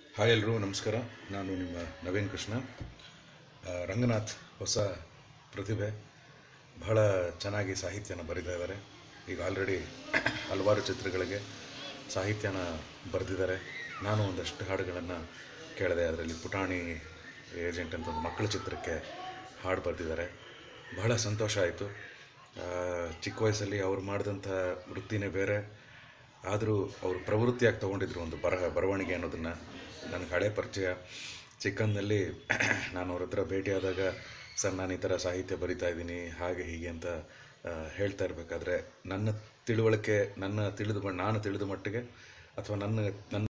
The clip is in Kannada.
ಹಾಯ್ ಎಲ್ರಿಗೂ ನಮಸ್ಕಾರ ನಾನು ನಿಮ್ಮ ನವೀನ್ ಕೃಷ್ಣ ಆ, ರಂಗನಾಥ್ ಹೊಸ ಪ್ರತಿಭೆ ಬಹಳ ಚೆನ್ನಾಗಿ ಸಾಹಿತ್ಯನ ಬರೀತಾ ಇದ್ದಾರೆ ಈಗ ಆಲ್ರೆಡಿ ಹಲವಾರು ಚಿತ್ರಗಳಿಗೆ ಸಾಹಿತ್ಯನ ಬರೆದಿದ್ದಾರೆ ನಾನು ಒಂದಷ್ಟು ಹಾಡುಗಳನ್ನು ಕೇಳಿದೆ ಅದರಲ್ಲಿ ಪುಟಾಣಿ ಏಜೆಂಟ್ ಅಂತ ಒಂದು ಮಕ್ಕಳ ಚಿತ್ರಕ್ಕೆ ಹಾಡು ಬರೆದಿದ್ದಾರೆ ಬಹಳ ಸಂತೋಷ ಆಯಿತು ಚಿಕ್ಕ ವಯಸ್ಸಲ್ಲಿ ಅವ್ರು ಮಾಡಿದಂಥ ವೃತ್ತಿನೇ ಬೇರೆ ಆದರೂ ಅವರು ಪ್ರವೃತ್ತಿಯಾಗಿ ತೊಗೊಂಡಿದ್ರು ಒಂದು ಬರಹ ಬರವಣಿಗೆ ಅನ್ನೋದನ್ನು ನನಗೆ ಹಳೆ ಪರಿಚಯ ಚಿಕ್ಕಂದಲ್ಲಿ ನಾನು ಅವ್ರ ಹತ್ರ ಭೇಟಿಯಾದಾಗ ಸರ್ ನಾನು ಈ ಥರ ಸಾಹಿತ್ಯ ಬರಿತಾ ಇದ್ದೀನಿ ಹಾಗೆ ಹೀಗೆ ಅಂತ ಆ, ಹೇಳ್ತಾ ಇರಬೇಕಾದ್ರೆ ನನ್ನ ತಿಳುವಳಿಕೆ ನನ್ನ ತಿಳಿದು ನಾನು ತಿಳಿದ ಮಟ್ಟಿಗೆ ಅಥವಾ ನನ್ನ ನನ್ನ